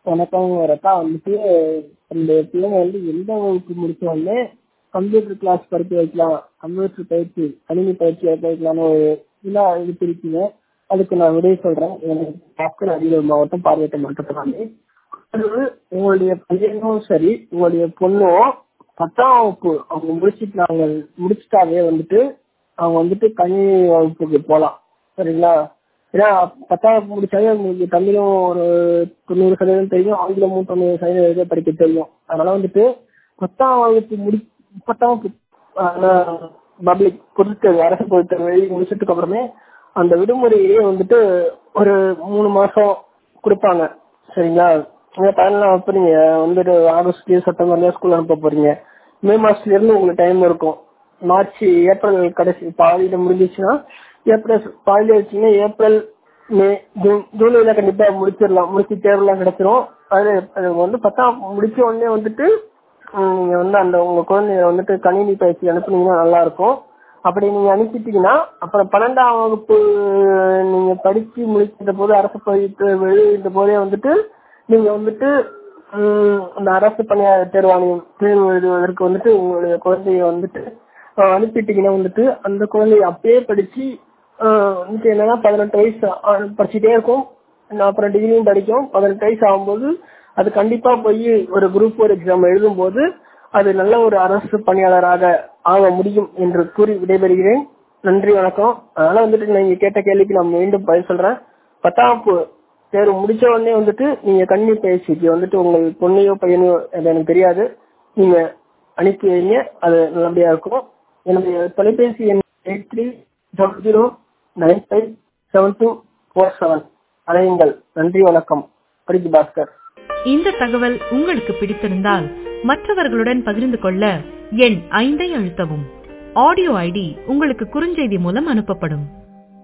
வணக்கம் ஒரு அக்கா வந்துட்டு இந்த பிள்ளைங்க வந்து எந்த வகுப்பு முடிச்சோடனே கம்ப்யூட்டர் கிளாஸ் படிக்க வைக்கலாம் கம்ப்யூட்டர் பயிற்சி கணினி பயிற்சி எடுக்க வைக்கலாம்னு ஒரு விழா எடுத்திருக்கீங்க அதுக்கு நான் விடை சொல்றேன் எனக்கு டாக்டர் அரியலூர் மாவட்டம் பார்வையற்ற மாற்றத்தினாலே அது உங்களுடைய பையனும் சரி உங்களுடைய பொண்ணும் பத்தாம் வகுப்பு அவங்க முடிச்சுட்டாங்க முடிச்சுட்டாவே வந்துட்டு அவங்க வந்துட்டு கணினி வகுப்புக்கு போகலாம் சரிங்களா ஏன்னா பத்தாம் வகுப்பு முடிச்சாலே உங்களுக்கு தமிழும் ஒரு தொண்ணூறு சதவீதம் தெரியும் ஆங்கிலமும் தொண்ணூறு சதவீதம் படிக்க தெரியும் அதனால வந்துட்டு பத்தாம் வகுப்பு முடி பத்தாம் வகுப்பு பப்ளிக் பொதுத்தேர்வு அரசு பொதுத்தேர்வு எழுதி முடிச்சதுக்கு அப்புறமே அந்த விடுமுறையே வந்துட்டு ஒரு மூணு மாசம் கொடுப்பாங்க சரிங்களா நீங்க பதினெல்லாம் அப்ப நீங்க வந்துட்டு ஆகஸ்ட் செப்டம்பர்ல ஸ்கூல் அனுப்ப போறீங்க மே மாசத்துல இருந்து உங்களுக்கு டைம் இருக்கும் மார்ச் ஏப்ரல் கடைசி பாதியில முடிஞ்சிச்சுன்னா ஏப்ரல் பாதியில வச்சீங்கன்னா ஏப்ரல் மே ஜூன் ஜூலைல கண்டிப்பா முடிச்சிடலாம் முடிச்சு தேர்வுலாம் கிடைச்சிரும் அது அது வந்து பத்தாம் முடிச்ச உடனே வந்துட்டு நீங்க வந்து அந்த உங்க குழந்தைய வந்துட்டு கணினி பயிற்சி அனுப்புனீங்கன்னா நல்லா இருக்கும் அப்படி நீங்க அனுப்பிட்டீங்கன்னா அப்புறம் பன்னெண்டாம் வகுப்பு நீங்க படிச்சு முடிக்கிற போது அரசு பயிற்சி எழுதிட்ட போதே வந்துட்டு நீங்க வந்துட்டு அந்த அரசு பணியாளர் தேர்வாணையம் தேர்வு எழுதுவதற்கு வந்துட்டு உங்களுடைய குழந்தைய வந்துட்டு அனுப்பிட்டீங்கன்னா வந்துட்டு அந்த குழந்தைய அப்பயே படிச்சு வந்துட்டு என்னன்னா பதினெட்டு வயசு படிச்சுட்டே இருக்கும் அப்புறம் டிகிரியும் படிக்கும் பதினெட்டு வயசு ஆகும்போது அது கண்டிப்பா போய் ஒரு குரூப் ஃபோர் எக்ஸாம் எழுதும் போது அது நல்ல ஒரு அரசு பணியாளராக ஆக முடியும் என்று கூறி விடைபெறுகிறேன் நன்றி வணக்கம் அதனால வந்துட்டு நீங்க கேட்ட கேள்விக்கு நான் மீண்டும் பதில் சொல்றேன் பத்தாம் தேர்வு முடிச்ச உடனே வந்துட்டு நீங்க கணினி பயிற்சிக்கு வந்துட்டு உங்கள் பொண்ணையோ பையனையோ அது எனக்கு தெரியாது நீங்க அனுப்பி வைங்க அது நல்லபடியா இருக்கும் என்னுடைய தொலைபேசி எண் eight three double zero nine five seven two four seven அழையுங்கள் நன்றி வணக்கம் பரிதி பாஸ்கர் இந்த தகவல் உங்களுக்கு பிடித்திருந்தால் மற்றவர்களுடன் பகிர்ந்து கொள்ள எண் ஐந்தை அழுத்தவும் ஆடியோ ஐடி உங்களுக்கு குறுஞ்செய்தி மூலம் அனுப்பப்படும்